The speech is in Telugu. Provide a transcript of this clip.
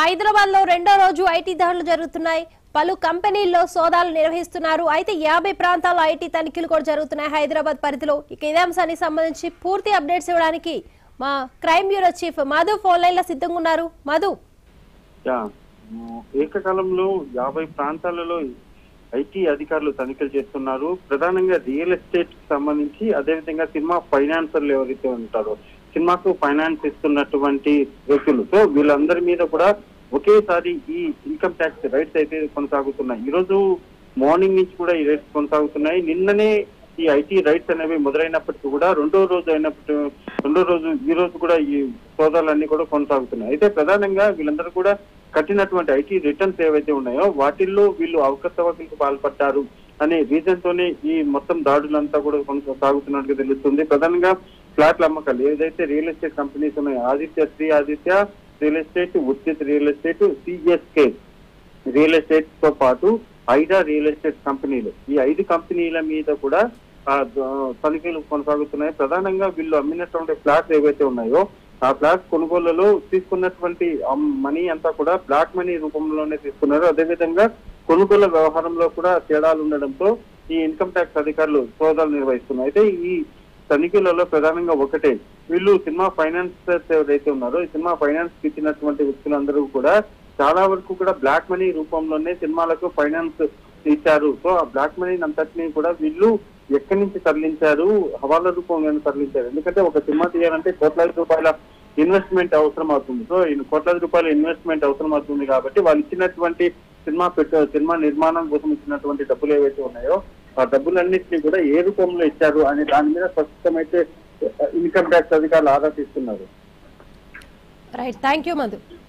హైదరాబాద్ లో రెండో రోజు ఐటీ దాడులు జరుగుతున్నాయి పలు కంపెనీల్లో సోదాలు నిర్వహిస్తున్నారు అయితే యాభై ప్రాంతాల్లో ఐటీ తనిఖీలు కూడా జరుగుతున్నాయి హైదరాబాద్ పరిధిలో ఇక ఇదే అంశానికి సంబంధించి పూర్తి అప్డేట్స్ ఇవ్వడానికి మా crime bureau chief Madhu phone line లో సిద్ధంగా ఉన్నారు మధు యా మ్, ఏకకాలంలో యాభై ప్రాంతాలలో ఐటీ అధికారులు తనిఖీలు చేస్తున్నారు ప్రధానంగా రియల్ ఎస్టేట్ కి సంబంధించి అదేవిధంగా సినిమా ఫైనాన్సర్లు ఎవరైతే ఉంటారో సినిమాకు ఫైనాన్స్ ఇస్తున్నటువంటి వ్యక్తులు సో వీళ్ళందరి మీద కూడా ఒకేసారి ఈ ఇన్కమ్ ట్యాక్స్ రైట్స్ అయితే కొనసాగుతున్నాయి ఈ రోజు మార్నింగ్ నుంచి కూడా ఈ రైట్స్ కొనసాగుతున్నాయి నిన్ననే ఈ ఐటీ రైట్స్ అనేవి మొదలైనప్పటికీ కూడా రెండో రోజు అయినప్పటి రెండో రోజు ఈ రోజు కూడా ఈ సోదాలన్నీ కూడా కొనసాగుతున్నాయి అయితే ప్రధానంగా వీళ్ళందరూ కూడా కట్టినటువంటి ఐటీ రిటర్న్స్ ఏవైతే ఉన్నాయో వాటిల్లో వీళ్ళు అవకతవకలకు పాల్పడ్డారు అనే రీజన్ తోనే ఈ మొత్తం దాడులంతా కూడా కొనసాగుతున్నట్టుగా తెలుస్తుంది ప్రధానంగా ఫ్లాట్ల అమ్మకాలు ఏదైతే రియల్ ఎస్టేట్ కంపెనీస్ ఉన్నాయో Aditya Sri Aditya real estate Uchit real estate CSK real estate తో పాటు ఐడా రియల్ ఎస్టేట్ కంపెనీలు ఈ ఐదు కంపెనీల మీద కూడా ఆ, ద- తనిఖీలు కొనసాగుతున్నాయి ప్రధానంగా వీళ్ళు అమ్మినటువంటి ఫ్లాట్స్ ఏవైతే ఉన్నాయో ఆ ఫ్లాట్ కొనుగోళ్లలో తీసుకున్నటువంటి మనీ అంతా కూడా బ్లాక్ మనీ రూపంలోనే తీసుకున్నారు అదేవిధంగా కొనుగోలు వ్యవహారంలో కూడా తేడాలు ఉండడంతో ఈ ఇన్కమ్ ట్యాక్స్ అధికారులు సోదాలు నిర్వహిస్తున్నారు అయితే ఈ తనిఖీలలో ప్రధానంగా ఒకటే వీళ్ళు సినిమా ఫైనాన్సర్స్ ఎవరైతే ఉన్నారో ఈ సినిమా ఫైనాన్స్ ఇచ్చినటువంటి వ్యక్తులందరూ కూడా చాలా వరకు కూడా బ్లాక్ మనీ రూపంలోనే సినిమాలకు ఫైనాన్స్ ఇచ్చారు సో ఆ బ్లాక్ మనీ అంతటినీ కూడా వీళ్ళు ఎక్కడి నుంచి తరలించారు హవాలా రూపంలో తరలించారు ఎందుకంటే ఒక సినిమా తీయాలంటే కోట్లాది రూపాయల ఇన్వెస్ట్మెంట్ అవసరం అవుతుంది సో ఈ కోట్లాది రూపాయల ఇన్వెస్ట్మెంట్ అవసరం అవుతుంది కాబట్టి వాళ్ళు ఇచ్చినటువంటి సినిమా పెట్ట సినిమా నిర్మాణం కోసం ఇచ్చినటువంటి డబ్బులు ఏవైతే ఉన్నాయో ఆ డబ్బులన్నింటినీ కూడా ఏ రూపంలో ఇచ్చారు అనే దాని మీద ప్రస్తుతం అయితే ఇన్కమ్ ట్యాక్స్ అధికారులు ఆరా తీస్తున్నారు రైట్ థ్యాంక్ యూ మధు